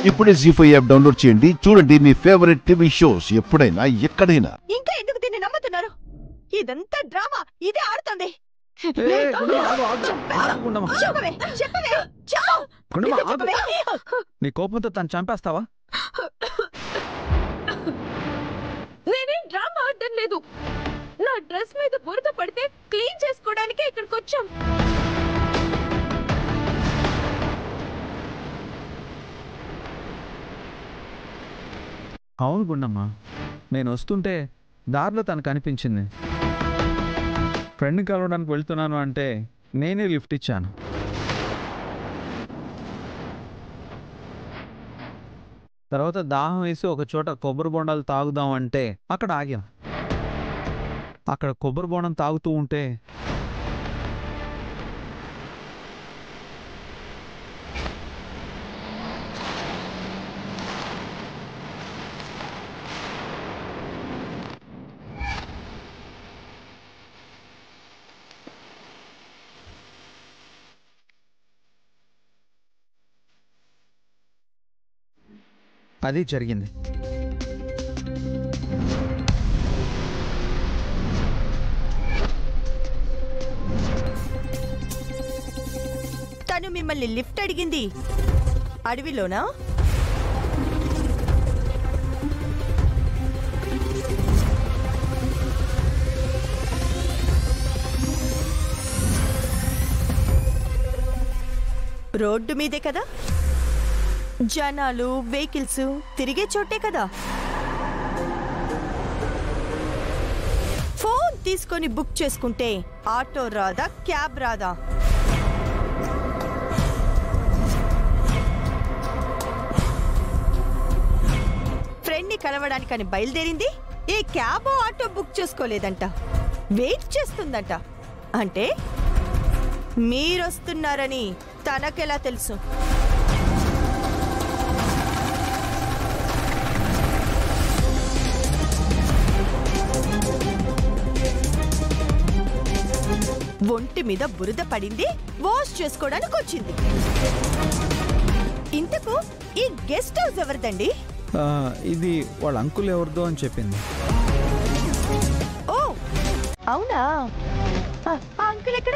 ఇప్పుడే G five app download చేయండి చూడండి మీ ఫేవరెట్ టీవీ షోస్ ఎప్పుడైనా ఎక్కడైనా ఇంకా ఎందుకు దీన్ని నమ్ముతున్నారు ఇదంతా డ్రామా ఇదే ఆడుతుంది ఏ, గుండమ్మ, ఆగు, ఆగు. ఆగు, గుండమ్మ. చెప్పవే చెప్పవే చెప్పు గుండమ్మ, నిజం ఆగు. చెప్పవే నీ కోపంతో తను చంపేస్తావా నేనేం డ్రామా ఆడడం లేదు నా డ్రెస్ మీద బురద పడితే క్లీన్ చేసుకోవడానికి ఇక్కడికి వచ్చాం అవును గుండమ్మ నేను వస్తుంటే దారిలో తనకు అనిపించింది ఫ్రెండ్ కలవడానికి వెళ్తున్నాను అంటే నేనే లిఫ్ట్ ఇచ్చాను తర్వాత దాహం వేసి ఒక చోట కొబ్బరి బొండాలు తాగుదాం అంటే అక్కడ ఆగాం అక్కడ కొబ్బరి బొండం తాగుతూ ఉంటే అది జరిగింది తను మిమ్మల్ని లిఫ్ట్ అడిగింది అడవిలోనా రోడ్డు మీదే కదా జనాలు వెహికల్స్ తిరిగే చోటే కదా ఫోన్ తీసుకొని బుక్ చేసుకుంటే ఆటో రాదా క్యాబ్ రాదా ఫ్రెండ్ని కలవడానికని బయలుదేరింది ఏ క్యాబ్ ఆటో బుక్ చేసుకోలేదంట వెయిట్ చేస్తుందంట అంటే మీరొస్తున్నారని తనకెలా తెలుసు ఒంటి మీద బురద పడింది వాష్ చేసుకోవడానికి వచ్చింది ఇంతకు ఈ గెస్ట్ హౌస్ ఎవరిదండి ఆ, ఇది వాళ్ళ అంకుల్ ఎవరిదో అని చెప్పింది ఓ అవునా ఆ, ఆ అంకుల్ ఎక్కడ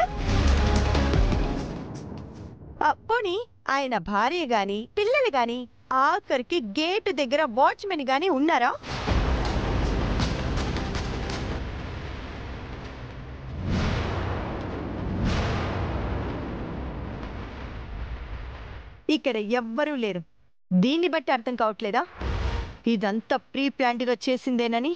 ఆ, పోనీ ఆయన భార్య గాని పిల్లలు గాని ఆఖరికి గేటు దగ్గర వాచ్మెన్ గాని ఉన్నారా ఇక్కడ ఎవ్వరూ లేరు దీన్ని బట్టి అర్థం కావట్లేదా ఇదంతా ప్రీ ప్లాన్డ్గా చేసిందేనని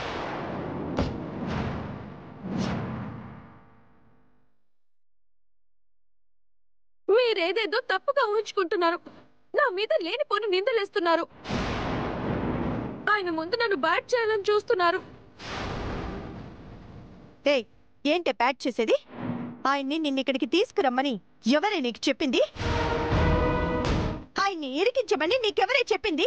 మీరేదేదో తప్పుగా ఊహించుకుంటున్నారు నా మీద లేనిపోని నిందలేస్తున్నారు ఆయన ముందు నన్ను బ్యాట్ చేయాలని చూస్తున్నారు ఏయ్ ఏంటే ప్యాక్ చేసేది ఆయన్ని నిన్నిక్కడికి తీసుకురమ్మని ఎవరే నీకు చెప్పింది ఆయన్ని ఇరికించమని నీకెవరే చెప్పింది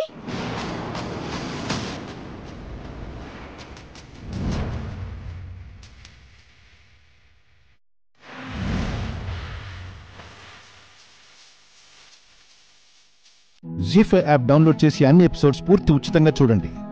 జీ ఫైవ్ యాప్ డౌన్లోడ్ చేసి అన్ని ఎపిసోడ్స్ పూర్తి ఉచితంగా చూడండి